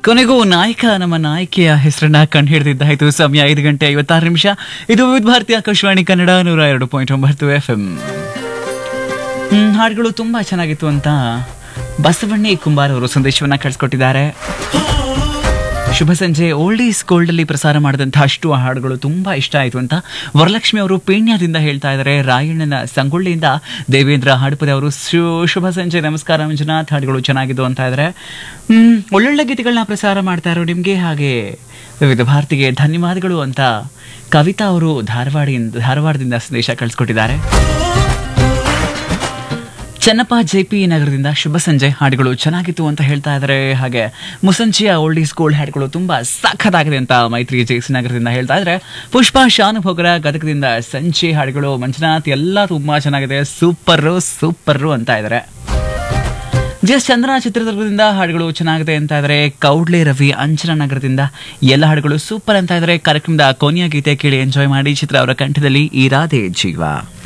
ಕೊನೆಗೂ ನಾಯಕ ನಮ್ಮ ನಾಯಕಿಯ ಹೆಸರನ್ನ ಕಂಡು ಹಿಡಿದಿದ್ದಾಯ್ತು ಸಮಯ ಐದು ಗಂಟೆ ಐವತ್ತಾರು ನಿಮಿಷ ಇದು ವಿವಿಧ ಭಾರತಿ ಆಕಾಶವಾಣಿ ಕನ್ನಡ ನೂರ ಎರಡು ಪಾಯಿಂಟ್ ಒಂಬತ್ತು ಎಫ್ ಎಂ ಹಾಡುಗಳು ತುಂಬಾ ಚೆನ್ನಾಗಿತ್ತು ಅಂತ ಬಸವಣ್ಣಿ ಕುಂಬಾರ್ ಅವರು ಸಂದೇಶವನ್ನ ಕಳಿಸ್ಕೊಟ್ಟಿದ್ದಾರೆ ಶುಭ ಸಂಜೆ ಓಲ್ಡ್ ಈಸ್ ಗೋಲ್ಡ್ ಅಲ್ಲಿ ಪ್ರಸಾರ ಮಾಡಿದಂತಹ ಅಷ್ಟು ಹಾಡುಗಳು ತುಂಬಾ ಇಷ್ಟ ಆಯಿತು ಅಂತ ವರಲಕ್ಷ್ಮಿ ಅವರು ಪೇಣ್ಯದಿಂದ ಹೇಳ್ತಾ ಇದ್ದಾರೆ ರಾಯಣ್ಣನ ಸಂಗೊಳ್ಳಿಯಿಂದ ದೇವೇಂದ್ರ ಹಾಡುಪದೆ ಅವರು ಶು- ಶುಭ ಸಂಜೆ ನಮಸ್ಕಾರ ಮಂಜುನಾಥ್ ಹಾಡುಗಳು ಚೆನ್ನಾಗಿದ್ದು ಅಂತ ಇದ್ದಾರೆ ಹ್ಮ್ ಒಳ್ಳೊಳ್ಳೆ ಗೀತೆಗಳನ್ನ ಪ್ರಸಾರ ಮಾಡ್ತಾ ಇರೋ ನಿಮ್ಗೆ ಹಾಗೆ ವಿವಿಧ ಭಾರತಿಗೆ ಧನ್ಯವಾದಗಳು ಅಂತ ಕವಿತಾ ಅವರು ಧಾರವಾಡಿಯಿಂದ ಧಾರವಾಡದಿಂದ ಸಂದೇಶ ಕಳಿಸ್ಕೊಟ್ಟಿದ್ದಾರೆ ಚನ್ನಪ್ಪ ಜೆ ಪಿ ನಗರದಿಂದ ಶುಭ ಸಂಜೆ ಹಾಡುಗಳು ಚೆನ್ನಾಗಿತ್ತು ಅಂತ ಹೇಳ್ತಾ ಇದ್ದಾರೆ ಹಾಗೆ ಮುಸಂಚಿಯ ಓಲ್ಡ್ ಈಸ್ ಗೋಲ್ಡ್ ಹಾಡುಗಳು ತುಂಬಾ ಸಖತ್ತಾಗಿದೆ ಅಂತ ಮೈತ್ರಿ ಜೆಸಿ ನಗರದಿಂದ ಹೇಳ್ತಾ ಇದ್ದಾರೆ ಪುಷ್ಪ ಶಾನುಭೋಗರ ಗದಗದಿಂದ ಸಂಚೆ ಹಾಡುಗಳು ಮಂಜುನಾಥ್ ಎಲ್ಲ ತುಂಬಾ ಚೆನ್ನಾಗಿದೆ ಸೂಪರ್ ಸೂಪರ್ ಅಂತ ಇದ್ದಾರೆ ಜಿ ಎಸ್ ಚಂದ್ರ ಚಿತ್ರದುರ್ಗದಿಂದ ಹಾಡುಗಳು ಚೆನ್ನಾಗಿದೆ ಅಂತ ಇದ್ದಾರೆ ಕೌಡ್ಲೆ ರವಿ ಅಂಚನ ನಗರದಿಂದ ಎಲ್ಲ ಹಾಡುಗಳು ಸೂಪರ್ ಅಂತ ಇದ್ದಾರೆ ಕಾರ್ಯಕ್ರಮದ ಕೊನೆಯ ಗೀತೆ ಕೇಳಿ ಎಂಜಾಯ್ ಮಾಡಿ ಚಿತ್ರ ಅವರ ಕಂಠದಲ್ಲಿ ಈ ರಾಧೆ ಜೀವ